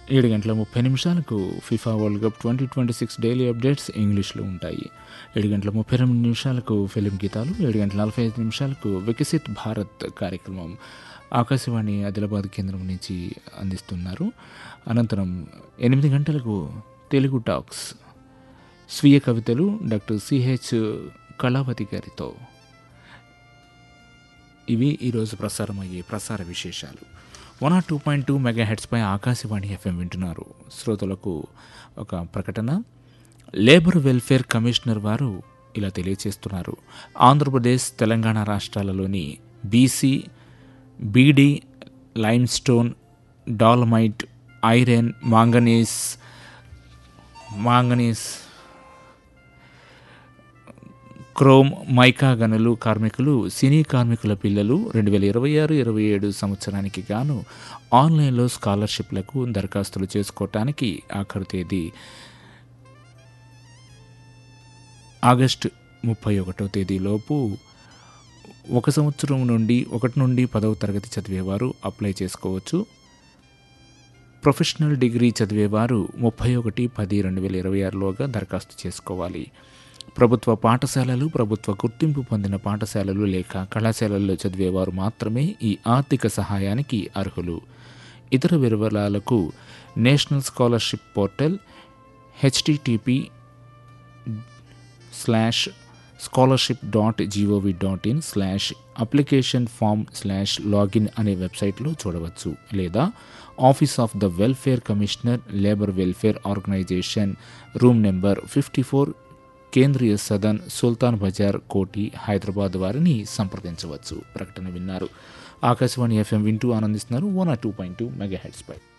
ఏడు గంటల ముప్పై నిమిషాలకు FIFA world cup twenty twenty six daily updates ఇంగ్లీష్లో ఉంటాయి ఏడు గంటల ముప్పై రెండు నిమిషాలకు ఫిలిం గీతాలు ఏడు గంటల నలభై ఐదు నిమిషాలకు వికసిత్ భారత్ కార్యక్రమం ఆకాశవాణి ఆదిలాబాద్ కేంద్రం నుంచి అందిస్తున్నారు అనంతరం ఎనిమిది గంటలకు తెలుగు టాక్స్ స్వీయ కవితలు డాక్టర్ సిహెచ్ కళావతి గారితో ఇవి ఈరోజు ప్రసారమయ్యే ప్రసార విశేషాలు one R two point two mega హెడ్స్పై ఆకాశవాణి ఎఫ్ఎం వింటున్నారు శ్రోతలకు ఒక ప్రకటన లేబర్ వెల్ఫేర్ కమిషనర్ వారు ఇలా తెలియచేస్తున్నారు ఆంధ్రప్రదేశ్ తెలంగాణ రాష్ట్రాలలోని బీసీ beedi limestone dolomite iron manganese manganese chrome mica గనులు కార్మికులు సినీ కార్మికుల పిల్లలు రెండు వేల ఇరవై ఆరు ఇరవై ఏడు సంవత్సరానికి గాను ఆన్లైన్లో స్కాలర్షిప్లకు దరఖాస్తులు చేసుకోవటానికి ఆఖరు తేదీ ఆగస్టు ముప్పై ఒకటో తేదీలోపు ఒక సంవత్సరం నుండి ఒకటి నుండి పదవ తరగతి చదివేవారు అప్లై చేసుకోవచ్చు ప్రొఫెషనల్ డిగ్రీ చదివేవారు ముప్పై ఒకటి పది రెండు వేల ఇరవై ఆరులోగా దరఖాస్తు చేసుకోవాలి ప్రభుత్వ పాఠశాలలు ప్రభుత్వ గుర్తింపు పొందిన పాఠశాలలు లేక కళాశాలల్లో చదివేవారు మాత్రమే ఈ ఆర్థిక సహాయానికి అర్హులు ఇతర వివరాలకు national scholarship portal HTTP slash scholarship dot GOV dot in slash application form slash login అనే వెబ్సైట్లో చూడవచ్చు లేదా office of the welfare commissioner labour welfare organisation room number fifty four Kendriya Sadan సుల్తాన్ బజార్ కోటి హైదరాబాద్ వారిని సంప్రదించవచ్చు ప్రకటన విన్నారు ఆకాశవాణి ఎఫ్ఎం వింటూ ఆనందిస్తున్నారు one R two point two mega heads పై